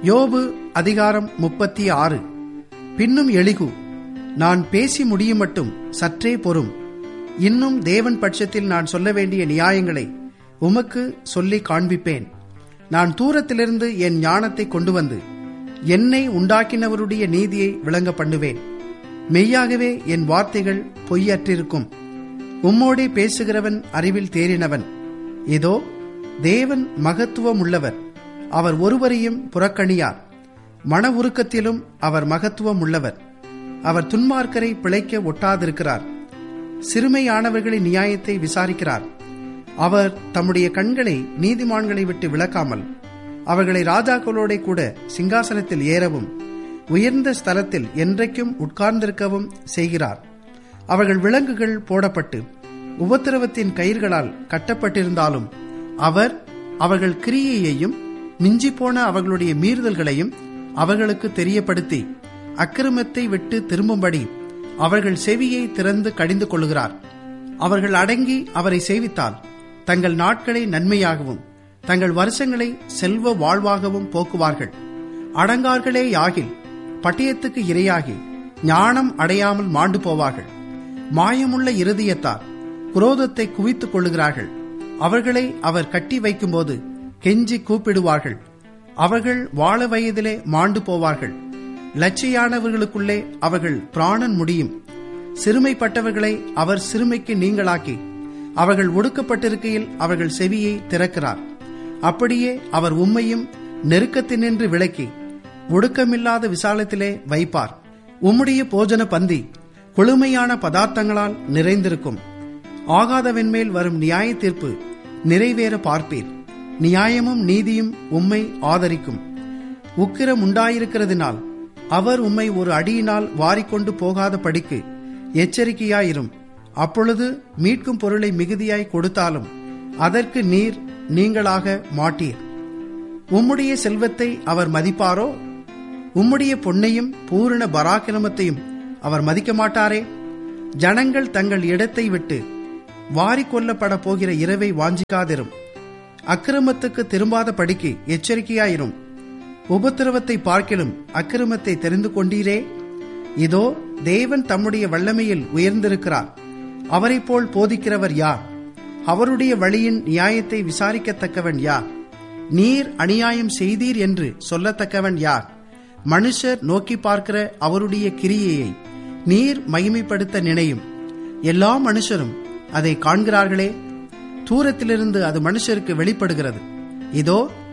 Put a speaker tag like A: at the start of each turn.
A: யோபு அதிகாரம் முப்பத்தி ஆறு பின்னும் எளிகு நான் பேசி முடியும் மட்டும் சற்றே பொறும் இன்னும் தேவன் பட்சத்தில் நான் சொல்ல வேண்டிய நியாயங்களை உமக்கு சொல்லி காண்பிப்பேன் நான் தூரத்திலிருந்து என் ஞானத்தை கொண்டு வந்து என்னை உண்டாக்கினவருடைய நீதியை விளங்க பண்ணுவேன் மெய்யாகவே என் வார்த்தைகள் பொய்யற்றிருக்கும் உம்மோடே பேசுகிறவன் அறிவில் தேறினவன் இதோ தேவன் மகத்துவம் உள்ளவர் அவர் ஒருவரையும் புறக்கணியார் மன உருக்கத்திலும் அவர் மகத்துவம் உள்ளவர் அவர் துன்மார்க்கரை பிழைக்க ஒட்டாதிருக்கிறார் சிறுமையானவர்களின் நியாயத்தை விசாரிக்கிறார் அவர் தம்முடைய கண்களை நீதிமான்களை விட்டு விளக்காமல் அவர்களை ராஜாக்களோட கூட சிங்காசனத்தில் ஏறவும் உயர்ந்த ஸ்தலத்தில் என்றைக்கும் உட்கார்ந்திருக்கவும் செய்கிறார் அவர்கள் விலங்குகள் போடப்பட்டு உபத்திரவத்தின் கயிர்களால் கட்டப்பட்டிருந்தாலும் அவர் அவர்கள் கிரியையையும் மிஞ்சிப்போன அவர்களுடைய மீறுதல்களையும் அவர்களுக்கு தெரியப்படுத்தி அக்கிரமத்தை விட்டு திரும்பும்படி அவர்கள் செவியை திறந்து கடிந்து கொள்கிறார் அவர்கள் அடங்கி அவரை சேவித்தால் தங்கள் நாட்களை நன்மையாகவும் தங்கள் வருஷங்களை செல்வ வாழ்வாகவும் போக்குவார்கள் அடங்கார்களே யாகில் பட்டயத்துக்கு இரையாகி ஞானம் அடையாமல் மாண்டு போவார்கள் மாயமுள்ள இருதயத்தார் குரோதத்தை குவித்துக் கொள்ளுகிறார்கள் அவர்களை அவர் கட்டி வைக்கும்போது கெஞ்சி கூப்பிடுவார்கள் அவர்கள் வாழ வயதிலே மாண்டு போவார்கள் லட்சியானவர்களுக்குள்ளே அவர்கள் பிராணன் முடியும் சிறுமைப்பட்டவர்களை அவர் சிறுமைக்கு நீங்களாக்கி அவர்கள் ஒடுக்கப்பட்டிருக்கையில் அவர்கள் செவியை திறக்கிறார் அப்படியே அவர் உம்மையும் நெருக்கத்தினின்று விலக்கி ஒடுக்கமில்லாத விசாலத்திலே வைப்பார் உம்முடைய போஜன பந்தி கொழுமையான பதார்த்தங்களால் நிறைந்திருக்கும் ஆகாதவன்மேல் வரும் நியாய தீர்ப்பு நிறைவேற பார்ப்பீர் நியாயமும் நீதியும் உம்மை ஆதரிக்கும் உக்கிரம் உண்டாயிருக்கிறதினால் அவர் உம்மை ஒரு அடியினால் வாரிக்கொண்டு போகாத படிக்கு எச்சரிக்கையாயிரும் அப்பொழுது மீட்கும் பொருளை மிகுதியாய் கொடுத்தாலும் அதற்கு நீர் நீங்களாக மாட்டீர் உம்முடைய செல்வத்தை அவர் மதிப்பாரோ உம்முடைய பொன்னையும் பூரண பராக்கிரமத்தையும் அவர் மதிக்க மாட்டாரே ஜனங்கள் தங்கள் இடத்தை விட்டு வாரி கொல்லப்பட போகிற இரவை வாஞ்சிக்காதிரும் அக்கிரமத்துக்கு திரும்பாத படிக்கு எச்சரிக்கையாயிரும் உபத்திரவத்தை பார்க்கிலும் அக்கிரமத்தை தெரிந்து கொண்டீரே இதோ தேவன் தம்முடைய வல்லமையில் உயர்ந்திருக்கிறார் அவரை போல் போதிக்கிறவர் யார் அவருடைய வழியின் நியாயத்தை விசாரிக்கத்தக்கவன் யார் நீர் அநியாயம் செய்தீர் என்று சொல்லத்தக்கவன் யார் மனுஷர் நோக்கி பார்க்கிற அவருடைய கிரியையை நீர் மகிமைப்படுத்த நினையும் எல்லா மனுஷரும் அதை காண்கிறார்களே தூரத்திலிருந்து அது மனுஷருக்கு வெளிப்படுகிறது இதோ